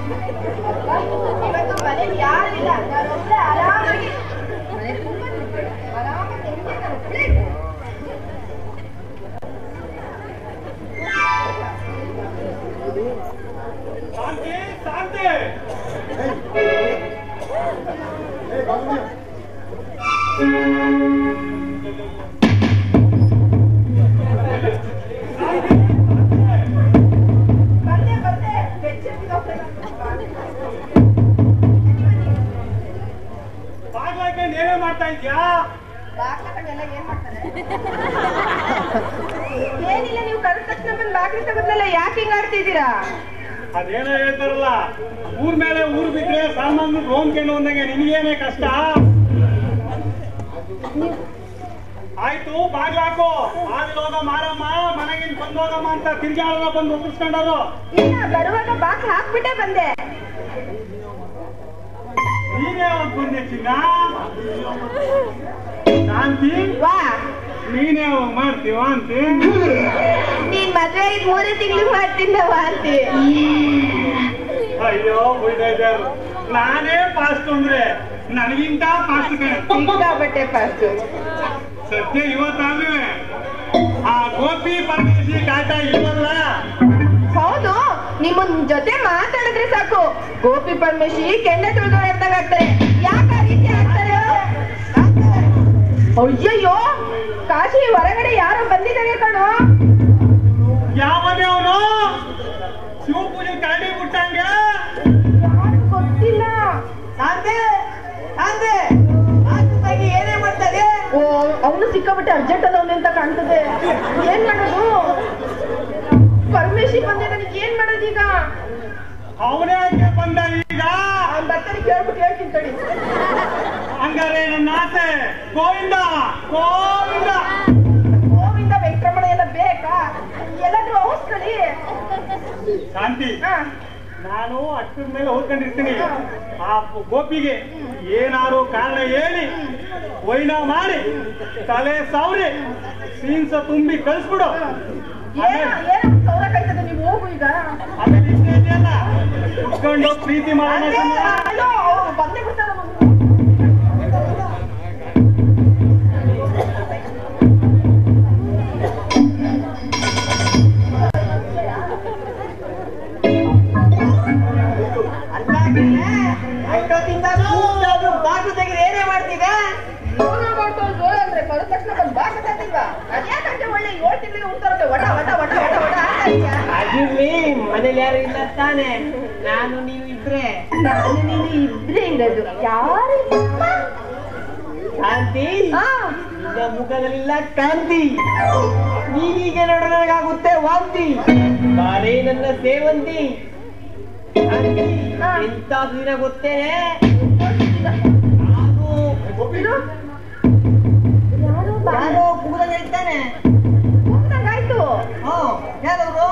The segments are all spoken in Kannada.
ಇವತ್ತು ಮನೇಲಿ ಯಾರು ಇಲ್ಲ ನಾನೊಬ್ಳೆ ಆರಾಮಾಗಿ ಮನೆ ತುಂಬ ಆರಾಮಾಗಿ ನೆಮ್ಮದಿಯಾಗಿ ನಾನೊಬ್ಳೇ ಇದ್ದೀನಿ. ಶಾಂತಿ ಶಾಂತಿ ಬಂದೆ ಬಂದೆ ಬೆಚ್ಚಗೆ ಬಾಗ್ಲಾಕೊಂಡು ಏನೇ ಮಾಡ್ತಾ ಇದ್ಯಾ ಬಾಗ್ಲಕಡೆಲ್ಲ ಏನ್ ಮಾಡ್ತಾರೆ ಏನಿಲ್ಲ ನೀವು ಕರೆದ ತಕ್ಷಣ ಬಂದು ಬಾಗ್ಲಿ ತೆಗೆದ್ಮೇಲೆ ಯಾಕೆ ಹಿಂಗ್ ಆಡ್ತಿದ್ದೀರಾ ಅದೇನೋ ಹೇಳ್ತಾರಲ್ಲ ಊರ್ ಮೇಲೆ ಊರ್ ಬಿದ್ರೆ ಸಾಮಾನು ರೋಮ್ಕೊಂಡು ಅಂದಂಗೆ ನಿನಗೇನೇ ಕಷ್ಟ ಆಯ್ತು ಬಾಗ್ಲ ಹಾಕು ಆದ್ರೆ ಹೋಗ ಮಾರಮ್ಮ ಮನೆಗಿನ್ ಬಂದ್ ಹೋಗಮ್ಮ ಅಂತ ತಿರ್ಗಾಡಲ್ಲ ಬಂದು ಒಪ್ಪಿಸ್ಕೊಂಡರು ಇಲ್ಲ ಬರುವಾಗ ಬಾಗ್ಲು ಹಾಕ್ಬಿಟ್ಟೆ ಬಂದೆ ನೀನೇ ಹೋಗ್ ಬಂದೆ ಚಿನ್ನ ಶಾಂತಿ ವಾ ನೀನೇ ಹೋಗ್ ಮಾಡ್ತೀವ ಅಂತಿ ನೀನ್ ಮದ್ವೆ ಆಗಿದ್ ಮೂರೇ ತಿಂಗಳು ಮಾಡ್ತಿದ್ದ ವಾಂತಿ ಅಯ್ಯೋ ಬುಯ್ದಾಯ್ತಾರು ನಾನೇ ಫಾಸ್ಟ್ ಅಂದ್ರೆ ನನಗಿಂತ ಫಾಸ್ಟ್ ಕಣೆ ಸಿಕ್ಕಾಪಟ್ಟೆ ಫಾಸ್ಟ್ ಸದ್ಯ ಇವತ್ತಾದ್ರೆ ಆ ಗೋಪಿ ಪರಮೇಶಿ ಕಾಟ ಇಲ್ವಲ್ಲ ಹೌದು ನಿಮ್ಮ ಜೊತೆ ಮಾತಾಡಿದ್ರೆ ಸಾಕು ಗೋಪಿ ಪರಮೇಶಿ ಕೆಂಡ ತುಳಿದವ್ರು ಎದ್ದಂಗ್ ಆಗ್ತಾರೆ ಯಾಕೆ ಆ ರೀತಿ ಆಗ್ತಾರೆ ಅಯ್ಯಯ್ಯೋ ಕಾಶಿ ಹೊರಗಡೆ ಯಾರೋ ಬಂದಿದ್ದಾರೆ ಕಣೋ ಯಾವನೇ ಅವನು ಶಿವ ಪೂಜೆ ಕರಡಿ ಬಿಟ್ಟಂಗ ಯಾರು ಗೊತ್ತಿಲ್ಲ ಏನೇ ಮಾಡ್ತಾರೆ ಓ ಅವನು ಸಿಕ್ಕಾಬಿಟ್ಟೆ ಅರ್ಜೆಂಟ್ ಅದವನೆ ಅಂತ ಕಾಣ್ತದೆ ಏನ್ ಮಾಡೋದು ಪರಮೇಶಿ ಬಂದಿದ್ದಾನೆ ಏನ್ ಮಾಡೋದೀಗ ಅವನೇ ಹಂಗೆ ಬಂದ ಈಗ ಅವ್ನ್ ಬರ್ತಾನೆ ಕೇಳ್ಬಿಟ್ಟು ಹೇಳ್ತೀನಿ ತಡಿ ಹಂಗಾರೆ ನನ್ನ ಆಸೆ ಗೋವಿಂದ ಗೋವಿಂದ ಗೋವಿಂದ ವೆಂಕಟರಮಣ ಎಲ್ಲ ಬೇಕಾ ಎಲ್ಲಾದ್ರೂ ಔಷಧಿ ಶಾಂತಿ ಹಾ ನಾನು ಅಷ್ಟರ ಮೇಲೆ ಹೋಗ್ಕೊಂಡಿರ್ತೀನಿ ಆ ಗೋಪಿಗೆ ಏನಾರು ಕಾರಣ ಹೇಳಿ ವೈನ ಮಾಡಿ ತಲೆ ಸೌರಿ ಸೀನ್ಸ ತುಂಬಿ ಕಳಿಸ್ಬಿಡು ಏನ ಏನ ಸೌರ ಕಾಯ್ತದೆ ನೀವು ಹೋಗು ಈಗ ಆಮೇಲೆ ಇಷ್ಟೇ ಇದೆಯಲ್ಲ ಕುತ್ಕೊಂಡು ಪ್ರೀತಿ ಮಾಡೋಣ ಅದೇ, ಸುಮ್ನೆ. ಅಯ್ಯೋ, ಅವ್ರು ಬಂದೇ ಬಿಡ್ತಾರ ಅಷ್ಟೊತ್ತಿಂದ ಕೂತಾದ್ರು ಬಾಟು ತೆಗೆದು ಏನೇ ಮಾಡ್ತೀಗ ಜೋರ ಮಾಡ್ಕೊಂಡು ಜೋರ ಅಂದ್ರೆ ಬರೋ ತಕ್ಷಣ ಬಂದು ಬಾಕ ತರ್ತಿಲ್ವಾ ಅದ್ಯಾಕಂటే ಒಳ್ಳೆ ಏಳು ತಿಂಗಳಿಗೆ ಉಂಟಾರುತ್ತೆ ವಟ ವಟ ವಟ ವಟ ವಟ ಆಗ್ತಾ ಇದೆಯಾ ಅದಿರ್ಲಿ ಮನೇಲಿ ಯಾರು ಇಲ್ಲ ತಾನೆ ನಾನು ನೀವು ಇಬ್ರೆ ನಾನು ನೀನು ಇಬ್ರೇ ಇರೋದು ಯಾರು ಶಾಂತಿ ಹಾ ನಿನ್ನ ಮುಖದಲ್ಲಿಲ್ಲ ಕಾಂತಿ ನೀನೀಗೆ ನೋಡಿದ್ರೆ ನನಗಾಗುತ್ತೆ ವಾಂತಿ ಬಾರೇ ನನ್ನ ಸೇವಂತಿ ಶಾಂತಿ ಹಾ. ಎಂತ ದಿನ ಗೊತ್ತೇನೆ ನಾನು ಇದು? ಯಾರು ಯಾರೋ ಕೂದಲು ಹೇಳ್ತಾನೆ ಆಯ್ತು ಹ್ಮ್ ಯಾರವರು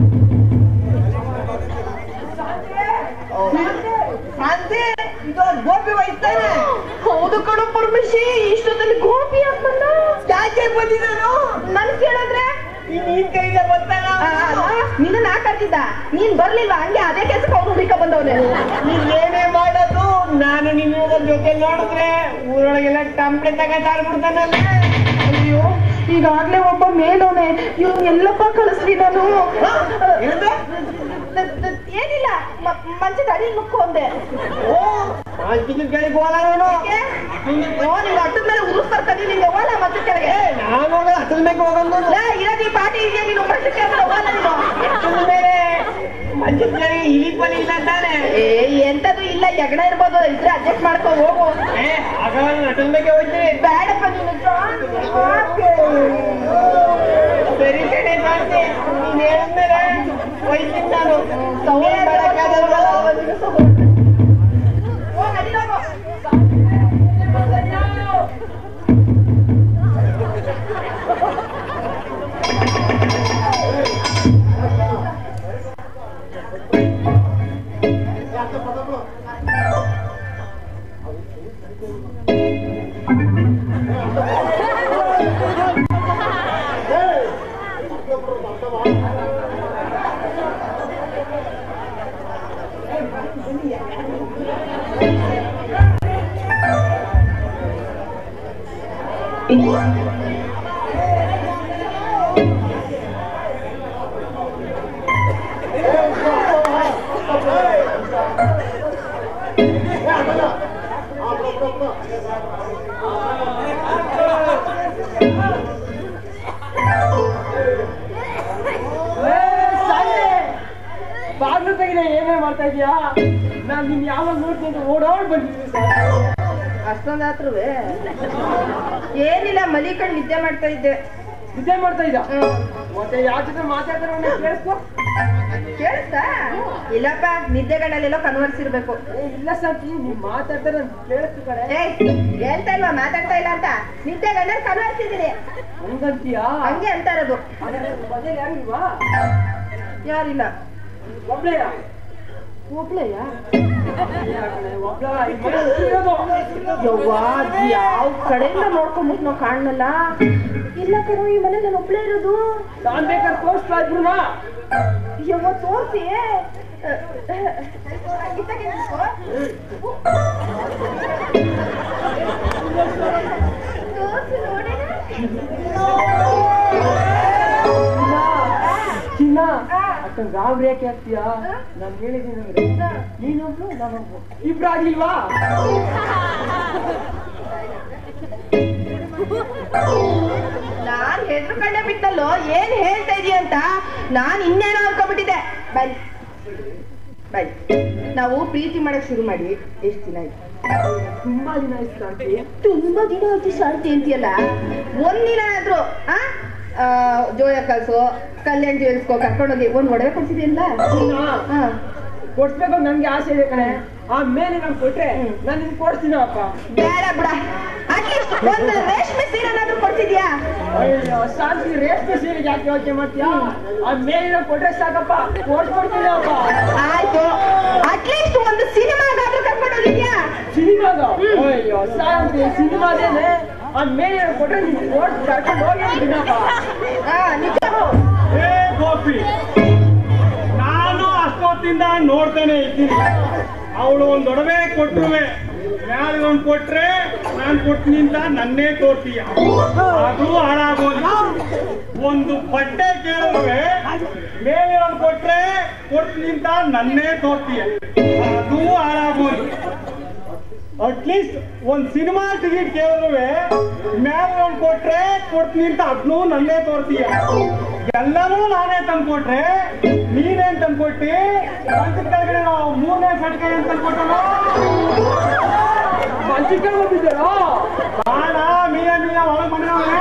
ಶಾಂತಿ ಇದು ಗೋಪಿ ವಹಿಸ್ತಾನೆ ಹೌದು ಕಣೋ ಪರಮೇಶಿ ಇಷ್ಟೊತ್ತಲ್ಲಿ ಗೋಪಿ ಹಾಕೊಂಡ ಯಾಕೆ ಬಂದಿದ್ದಾನು ನನ್ ಕೇಳಿದ್ರೆ ನೀನ್ ಕೈಯಿಂದ ಬರ್ತಾನ ನಿನ್ನ ನಾ ಕರ್ತಿದ್ದ ನೀನ್ ಬರ್ಲಿಲ್ವಾ ಹಂಗೆ ಅದೇ ಕೆಲ್ಸಕ್ಕೆ ಅವ್ನು ಹುಡುಕ ಬಂದವನೆ ನೀನ್ ಏನೇ ಮಾಡೋದು ನಾನು ನಿಮ್ಮ ಜೊತೆ ನೋಡಿದ್ರೆ ಊರೊಳಗೆಲ್ಲ ಕಂಪ್ಲೇಂಟ್ ತಗೊಂಡಾಡ್ಬಿಡ್ತಾನಲ್ಲ ಅಯ್ಯೋ ಈಗಾಗ್ಲೇ ಒಬ್ಬ ಮೇಲೋನೆ ಇವ್ನು ಎಲ್ಲಪ್ಪ ಕಳಿಸ್ಲಿ ನಾನು ಏನಂದೆ? ತ- ತ- ಏನಿಲ್ಲ ಮ- ಮಂಚದ ಅಡಿ ನುಕ್ಕು ಅಂದೆ ಓ ಶಾಂತಿಗೆ ಕೆಳಗೆ ಹೋಗಲ್ಲ ನಾನು ಯಾಕೆ? ಓ ನಿಂಗೆ ಅಟ್ಟದ ಮೇಲೆ ಉರುಸ್ತಾರೆ ಕದಿ ನಿಂಗೆ ಹೋಲ ಮಂಚದ ಕೆಳಗೆ ನಾನು ಹತ್ತದ ಮೇಲೆ ಹೋಗೋದು ಲೇ, ಇರೋದು ಈ ಪಾಟಿ ಇದೆಯಾ ನೀನು ಮಂಚದ ಕೆಳಗೆ ಹೋಗಲ್ಲ ನೀನು ಹತ್ತದ ಮೇಲೆ ಮಂಚದ ಕೆಳಗೆ ಇಲಿ ಪಲಿ ಇಲ್ಲ ತಾನೆ ಏ ಎಂತದು ಇಲ್ಲ ಎಗಡ ಇರ್ಬೋದು ಇದ್ರೆ ಅಡ್ಜಸ್ಟ್ ಮಾಡ್ಕೊ ಹೋಗು ಏ ಆಗ ಹತ್ತದ ಮೇಲೆ ಹೋಗ್ತೀನಿ ಬೇಡಪ್ಪ ನೀನು ಜಾನ್. ಯಾಕೆ? ಸರಿ ಕಡೆ ಶಾಂತಿ ನೀನ್ ಹೇಳಿದ್ಮೇಲೆ ಹೋಯ್ತೀನಿ ನಾನು ಸೌಂಡ್ ಮಾಡಕ್ಕಾಗಲ್ವಲ್ಲ. ಓ, ನಡಿ ಹೋಗು. ಬಾಗ್ಲು ತೆಗಿದೆ ಏನೇ ಮಾಡ್ತಾ ಇದೀಯಾ ನಾನ್ ನಿನ್ ಯಾವಾಗ ನೋಡ್ತೀನಿ ಅಂತ ಓಡೋಡ್ ಬಂದಿದ್ದೀನಿ ಸರ್ ಅಷ್ಟೊಂದಾತ್ರುವೆ ಏನಿಲ್ಲ ಮಲಿಕಂಡ್ ನಿದ್ದೆ ಮಾಡ್ತಾ ಇದ್ದೆ ನಿದ್ದೆ ಮಾಡ್ತಾ ಇದ್ದ ಹ್ಮ್. ಮತ್ತೆ ಯಾವ ಜೊತೆ ಮಾತಾಡ್ತಾರೆ ಅವ್ನ ಕೇಳಿಸ್ಕೊ ಕೇಳಿಸ್ತಾ ಇಲ್ಲಪ್ಪ ನಿದ್ದೆಗಳಲ್ಲೆಲ್ಲೋ ಕನ್ವರ್ಸಿರ್ಬೇಕು ಏ, ಇಲ್ಲ ಶಾಂತಿ ನೀವ್ ಮಾತಾಡ್ತಾರೆ ನನ್ ಕೇಳಿಸ್ತು ಕಡೆ ಏಯ್ ಹೇಳ್ತಾ ಇಲ್ವಾ ಮಾತಾಡ್ತಾ ಇಲ್ಲ ಅಂತ ನಿದ್ದೆ ಗಂಡ ಕನ್ವರ್ಸಿದೀನಿ ಹಂಗಂತೀಯಾ ಹಂಗೆ ಅಂತ ಇರೋದು ಹಾಗಾದ್ರೆ ಮನೇಲಿ ಯಾರಿಲ್ವಾ ಯಾರಿಲ್ಲ ಒಬ್ಳೆಯ ಒಬ್ಳೆಯ ಒಬ್ಳ ಈ ಮನೇಲಿ ಇರೋದು. ಯವ್ವಾ ಅದ್ ಯಾವ ಕಡೆಯಿಂದ ನೋಡ್ಕೊಂಬಿಟ್ಟು ನಾವು ಕಾಣಲ್ಲ ಇಲ್ಲ ಕಣೋ ಈ ಮನೇಲಿ ನಾನು ಒಬ್ಳೇ ಇರೋದು ನಾನ್ ಬೇಕಾದ್ರೆ ತೋರಿಸ್ತಾ ಇದ್ರುನಾ ಯವ್ವ ತೋರ್ಸಿ ತೋರ್ಸಿ ನೋಡಿ ಚಿನ್ನ ಅಷ್ಟೊಂದು ಗಾಬರಿ ಯಾಕೆ ಆಗ್ತೀಯಾ ನಾನ್ ಹೇಳಿದ್ದೀನಿ ಅಂದ್ರೆ ನೀನೊಬ್ಳು ನಾನೊಬ್ಳು ಇಬ್ರಾಗ್ಲಿಲ್ವಾ ನಾನ್ ಹೆದ್ರುಕೊಂಡೆ ಬಿಟ್ಟಲ್ಲೋ ಏನ್ ಹೇಳ್ತಾ ಇದೀಯ ಅಂತ ನಾನ್ ಇನ್ನೇನೋ ಅನ್ಕೊಂಡ್ಬಿಟ್ಟಿದ್ದೆ ಬನ್ನಿ ಬನ್ನಿ ನಾವು ಪ್ರೀತಿ ಮಾಡಕ್ ಶುರು ಮಾಡಿ ಎಷ್ಟ್ ದಿನ ಆಯ್ತು ತುಂಬಾ ದಿನ ಆಯ್ತು ಶಾಂತಿ ತುಂಬಾ ದಿನ ಆಯ್ತು ಶಾಂತಿ ಅಂತೀಯಲ್ಲ ಒಂದಿನ ಆದ್ರೂ ಆ ಆ, ಜೋಯ ಕಲ್ಸು ಕಲ್ಯಾಣ್ ಜುವೆಲ್ಸ್ಕೋ ಕರ್ಕೊಂಡೋಗಿ ಒಂದ್ ಒಡವೆ ಕಲ್ಸಿದೆಯಲ್ಲ ಚಿನ್ನ ಹಾ ಕೊಡ್ಸ್ಬೇಕು ಅಂತ ನನ್ಗೆ ಆಸೆ ಇದೆ ಕಣೆ ಆಮೇಲೆ ನಾನು ಕೊಟ್ರೆ ಹ್ಮ್. ನಾನು ನಿನ್ ಕೊಡ್ತೀನಿ ಅಪ್ಪ ಬೇಡ ಬಿಡ ಅಟ್ಲೀಸ್ಟ್ ಒಂದು ರೇಷ್ಮೆ ಸೀರೆನಾದ್ರೂ ಕೊಡ್ಸಿದ್ಯಾ ಅಯ್ಯೋ ಶಾಂತಿ ರೇಷ್ಮೆ ಸೀರೆಗೆ ಯಾಕೆ ಯೋಚನೆ ಮಾಡ್ತೀಯಾ ಆ ಮೇಲಿನ ಕೊಟ್ರೆ ಸಾಕಪ್ಪ ಕೊಡ್ಸ್ಕೊಡ್ತೀನಿ ಅಪ್ಪ ಆಯ್ತು ಅಟ್ಲೀಸ್ಟ್ ಒಂದು ಸಿನಿಮಾಗಾದ್ರೂ ಕರ್ಕೊಂಡೋಗಿದ್ಯಾ ಸಿನಿಮಾಗ ಅಯ್ಯೋ ಶಾಂತಿ ಸಿನಿಮಾದೇನೆ ಆ ಮೇಲಿನ ಕೊಟ್ರೆ ನಿನ್ ಕೊಡ್ ಕರ್ಕೊಂಡು ಹೋಗಿ ಅಂತೀನಪ್ಪ ಹಾ ನಿಜ ಏ ಗೋಪಿ ನಾನು ಅಷ್ಟೊತ್ತಿಂದ ನೋಡ್ತಾನೆ ಇದ್ದೀನಿ ಅವಳು ಒಂದ್ ಒಡವೆ ಕೊಟ್ರುವೆ ಮ್ಯಾಲೆ ಒಂದ್ ಕೊಟ್ರೆ ನಾನ್ ಕೊಡ್ತೀನಿ ಅಂತ ನನ್ನೇ ತೋರ್ತೀಯ ಅದು ಹಾಳಾಗೋದು ಒಂದು ಬಟ್ಟೆ ಕೇಳಿದ್ರೆ ಮೇಲೆ ಒಂದ್ ಕೊಟ್ರೆ ಕೊಡ್ತೀನಿ ಅಂತ ನನ್ನೇ ತೋರ್ತೀಯ ಅದು ಹಾಳಾಗೋದು ಅಟ್ಲೀಸ್ಟ್ ಒಂದ್ ಸಿನಿಮಾ ಟಿಕೆಟ್ ಕೇಳಿದ್ರೆ ಮ್ಯಾಲೆ ಒಂದ್ ಕೊಟ್ರೆ ಕೊಡ್ತೀನಿ ಅಂತ ಅದನ್ನು ನನ್ನೇ ತೋರ್ತೀಯ ಎಲ್ಲನೂ ನಾನೇ ತಂದ್ಕೊಟ್ರೆ ನೀನೇನ್ ತಂದ್ಕೊಟ್ಟಿ ಮಂಚದ ಕೆಳಗಡೆ ನಾವು ಮೂರನೇ ಸಟ್ಕೆ ಏನ್ ತಂದ್ಕೊಟ್ಟನು ಮಂಚಿಕೆ ಬಂದಿದ್ದಾರೋ ಬಾಣ ಮೀಯ ಮೀಯ ಒಳಗ್ ಬಂದ್ರೆ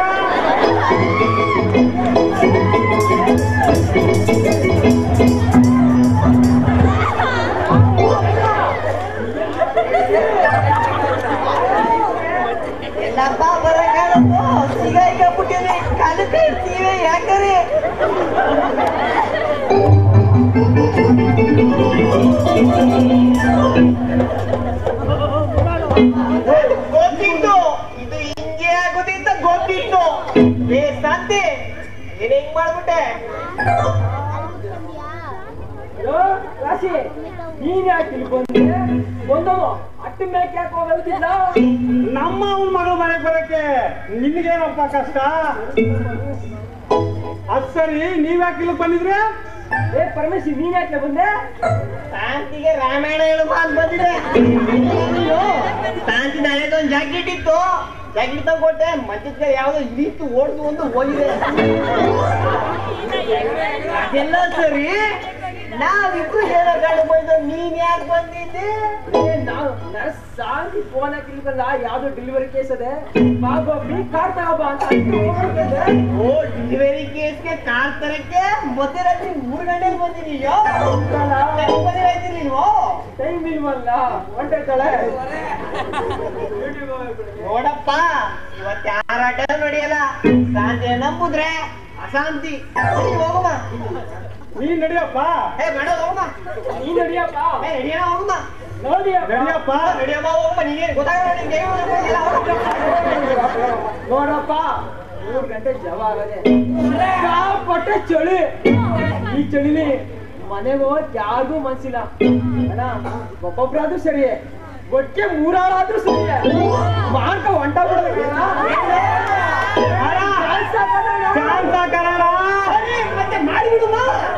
ಎಲ್ಲಪ್ಪ ಬರಕಾಗಲ್ಲ ಸಿಗಾಯಿಕ ಬಿಟ್ಟಿನಿ ಕಲಿತೆ ಇರ್ತೀವಿ ಯಾಕರಿ ಗೊತ್ತಿತ್ತು ಇದು ಹಿಂಗೆ ಆಗುದಿತ್ತ ಗೊತ್ತಿತ್ತು ಏ ಸಂತೆ ನೀನ್ ಹೆಂಗ್ ಮಾಡ್ಬಿಟ್ಟೆ ಹಲೋ ರಾಶಿ ನೀನ್ ಯಾಕೆ ಇಲ್ಲಿ ಬಂದೆ ಬಂದವ ಅಟ್ಟು ಮೇಕೆ ಯಾಕೆ ಹೋಗಲ್ತಿದ್ದ ನಮ್ಮ ಅವನ ಮಗಳು ಮನೆಗೆ ಬರಕ್ಕೆ ನಿನ್ಗೇನಪ್ಪ ಕಷ್ಟ ಅದ್ ಸರಿ ನೀವ್ಯಾಕೆ ಇಲ್ಲಿ ಬಂದಿದ್ರೆ ಏ ಪರಮೇಶಿ ನೀನ್ ಯಾಕೆ ಬಂದೆ ಶಾಂತಿಗೆ ರಾಮಾಯಣ ಹೇಳು ಅಂತ ಬಂದಿದೆ ಶಾಂತಿ ನಾಳೆದೊಂದು ಜಾಕೆಟ್ ಇತ್ತು ಜಾಕೆಟ್ ತಗೊಟ್ಟೆ ಮಂಚದ ಯಾವ್ದೋ ಇದಿತ್ತು ಓಡ್ದು ಒಂದು ಹೋಗಿದೆ ಅದೆಲ್ಲ ಸರಿ ನಾವಿಬ್ರು ಹೇಳೋ ಗಾಡಿ ಬಂದು ನೀನ್ ಯಾಕೆ ಬಂದಿದ್ದೆ ಏ, ನಾವು ನರ್ಸ್ ಶಾಂತಿ ಫೋನ್ ಹಾಕಿಲ್ವಲ್ಲ ಯಾವ್ದೋ ಡೆಲಿವರಿ ಕೇಸ್ ಅದೇ ಬಾಬಾ ಬಿ ಕಾರ್ ತಗೋಬಾ ಅಂತ ಅದಕ್ಕೆ ಹೋಗ್ಬಿಟ್ಟಿದ್ದೆ. ಓ ಡೆಲಿವರಿ ಕೇಸ್ಗೆ ಕಾರ್ ತರಕ್ಕೆ ಮತ್ತೆ ರಾತ್ರಿ ಮೂರು ಗಂಟೆಗೆ ಬಂದಿನಿ ನೀವು ಟೈಮ್ ಇಲ್ವಲ್ಲ ಹೊಂಟೈತಾಳೆ ನೋಡಪ್ಪ ಇವತ್ತು ಯಾರ ಆಟ ನಡೆಯಲ್ಲ ಶಾಂತಿ ನಂಬುದ್ರೆ ಅಶಾಂತಿ ಸರಿ, ಹೋಗಮ್ಮ ನೀನ್ ನಡಿಯಪ್ಪ ಏ ಬೇಡ ಹೋಗಮ್ಮ ನೀನ್ ನಡಿಯಪ್ಪ ಏ ನಡಿಯೋಣ ಹೋಗಮ್ಮ ನೋಡಿಯಪ್ಪ ನಡಿಯಪ್ಪ ನಡಿಯಮ್ಮ ಹೋಗಮ್ಮ ನೀನೇ ಗೊತ್ತಾಗಲ್ಲ ನಿಂಗೆ ಏನು ಗೊತ್ತಿಲ್ಲ, ಹೋಗಮ್ಮ. ನೋಡಪ್ಪ ಮೂರ್ ಗಂಟೆ ಜವ ಆಗದೆ ಪಟ್ಟೆ ಚಳಿ ಈ ಚಳಿಲಿ ಮನೆಗೆ ಹೋಗಕ್ ಯಾರಿಗೂ ಮನ್ಸಿಲ್ಲ ಅಣ್ಣ ಒಬ್ಬೊಬ್ರಾದ್ರೂ ಸರಿ ಒಟ್ಟಿಗೆ ಮೂರಾರಾದ್ರೂ ಸರಿ ಮಾಡ್ಕ ಹೊಂಟ ಶಾಂತ ಕನ್ನಡ ಮತ್ತೆ ಮಾಡಿಬಿಡು